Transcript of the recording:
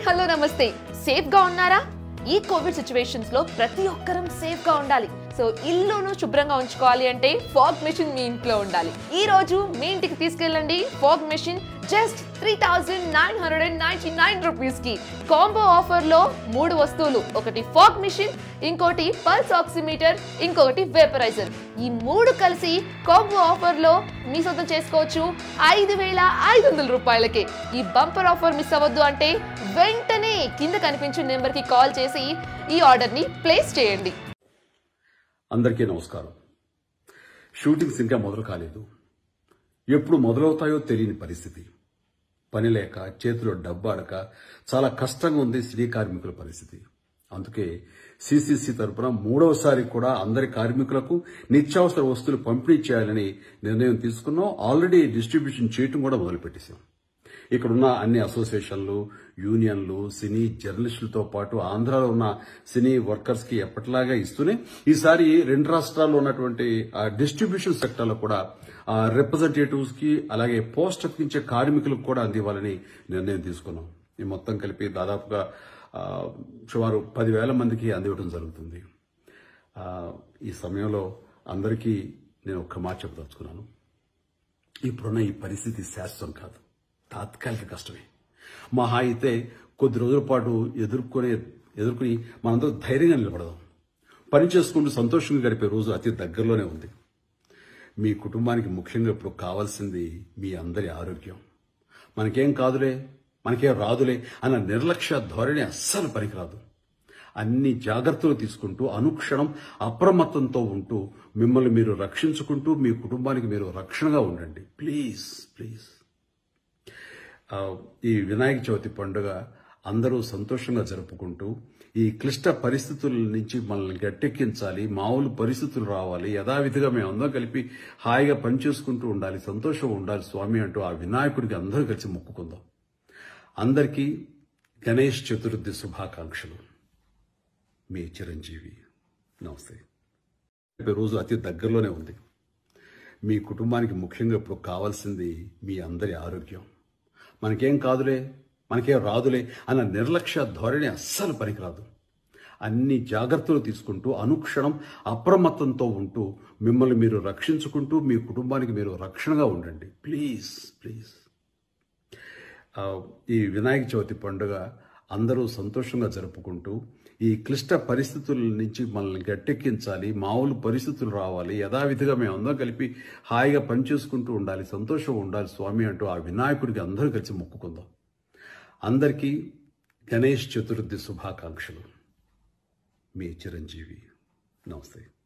hello నమస్తే safe గా ఉన్నారా ఈ కోవిడ్ సిచ్యువేషన్స్ లో ప్రతి ఒక్కరం సేఫ్ గా ఉండాలి సో ఇల్లును శుభ్రంగా ఉంచుకోవాలి అంటే ఫాగ్ మెషిన్ మీ ఇంట్లో ఉండాలి ఈ రోజు మీ ఇంటికి తీసుకెళ్ళండి fog machine just three thousand nine hundred and ninety nine rupees కి కాంబో ఆఫర్ లో మూడు వస్తువులు ఒకటి ఫాగ్ మెషిన్ ఇంకోటి పల్స్ ఆక్సిమీటర్ ఇంకొకటి వేపరైజర్ ఈ మూడు కలిసి కాంబో ఆఫర్ లో మీ సొంతం చేసుకోవచ్చు ఐదు వేల ఐదు వందల రూపాయలకే ఈ బంపర్ ఆఫర్ మిస్ అవ్వద్దు అంటే వెంటనే కింద కనిపించే నెంబర్ కి కాల్ చేసి ఈ ఆర్డర్ ని ప్లేస్ చేయండి అందరికీ నమస్కారం షూటింగ్స్ ఇంకా మొదలు కాలేదు ఎప్పుడు మొదలవుతాయో తెలియని పరిస్థితి పని లేక చేతిలో డబ్బు ఆడక చాలా కష్టంగా ఉంది సినీ కార్మికుల పరిస్థితి అందుకే సిసిసి తరపున మూడవసారి కూడా అందరి కార్మికులకు నిత్యావసర వస్తువులు పంపిణీ చేయాలని నిర్ణయం తీసుకున్నాం ఆల్రెడీ డిస్ట్రిబ్యూషన్ చేయటం కూడా మొదలుపెట్టేశాం ఇక్కడున్న అన్ని అసోసియేషన్లు యూనియన్లు సినీ జర్నలిస్టులతో పాటు ఆంధ్రాలో ఉన్న సినీ వర్కర్స్ కి ఎప్పటిలాగా ఇస్తూనే ఈసారి రెండు రాష్ట్రాల్లో ఉన్నటువంటి ఆ డిస్ట్రిబ్యూషన్ సెక్టర్లో కూడా ఆ రిప్రజెంటేటివ్స్ కి అలాగే పోస్ట్ అతికించే కార్మికులకు కూడా అందివ్వాలని నిర్ణయం తీసుకున్నాం ఈ మొత్తం కలిపి దాదాపుగా ఆ, సుమారు పదివేల మందికి అందివ్వడం జరుగుతుంది ఆ, ఈ సమయంలో అందరికీ నేను ఒక్క మాట చెప్పదలుచుకున్నాను ఇప్పుడున్న ఈ పరిస్థితి శాశ్వతం కాదు తాత్కాలిక కష్టమే మహా అయితే కొద్ది రోజుల పాటు ఎదుర్కొనే ఎదుర్కొని మనందరూ ధైర్యంగా నిలబడదాం పని చేసుకుంటూ సంతోషంగా గడిపే రోజు అతి దగ్గరలోనే ఉంది మీ కుటుంబానికి ముఖ్యంగా ఇప్పుడు కావాల్సింది మీ అందరి ఆరోగ్యం మనకేం కాదులే మనకేం రాదులే అన్న నిర్లక్ష్య ధోరణి అస్సలు పనికిరాదు అన్ని జాగ్రత్తలు తీసుకుంటూ అనుక్షణం అప్రమత్తంతో ఉంటూ మిమ్మల్ని మీరు రక్షించుకుంటూ మీ కుటుంబానికి మీరు రక్షణగా ఉండండి ప్లీజ్ ప్లీజ్ ఆ, ఈ వినాయక చవితి పండుగ అందరూ సంతోషంగా జరుపుకుంటూ ఈ క్లిష్ట పరిస్థితుల నుంచి మనల్ని గట్టెక్కించాలి మామూలు పరిస్థితులు రావాలి యథావిధిగా మేము అందరం కలిపి హాయిగా పనిచేసుకుంటూ ఉండాలి సంతోషంగా ఉండాలి స్వామి అంటూ ఆ వినాయకుడికి అందరూ కలిసి మొక్కుకుందాం అందరికీ గణేష్ చతుర్థి శుభాకాంక్షలు మీ చిరంజీవి నమస్తే రేపటి రోజు అతి దగ్గరలోనే ఉంది మీ కుటుంబానికి ముఖ్యంగా ఇప్పుడు కావాల్సింది మీ అందరి ఆరోగ్యం మనకేం కాదులే మనకేం రాదులే అన్న నిర్లక్ష్య ధోరణి అస్సలు పనికిరాదు అన్ని జాగ్రత్తలు తీసుకుంటూ అనుక్షణం అప్రమత్తంతో ఉంటూ మిమ్మల్ని మీరు రక్షించుకుంటూ మీ కుటుంబానికి మీరు రక్షణగా ఉండండి ప్లీజ్ ప్లీజ్ ఆ, ఈ వినాయక చవితి పండుగ అందరూ సంతోషంగా జరుపుకుంటూ ఈ క్లిష్ట పరిస్థితుల నుంచి మనల్ని గట్టెక్కించాలి మామూలు పరిస్థితులు రావాలి యథావిధిగా మేము అందరం కలిపి హాయిగా పనిచేసుకుంటూ ఉండాలి సంతోషంగా ఉండాలి స్వామి అంటూ ఆ వినాయకుడికి అందరూ కలిసి మొక్కుకుందాం అందరికీ గణేష్ చతుర్థి శుభాకాంక్షలు మీ చిరంజీవి నమస్తే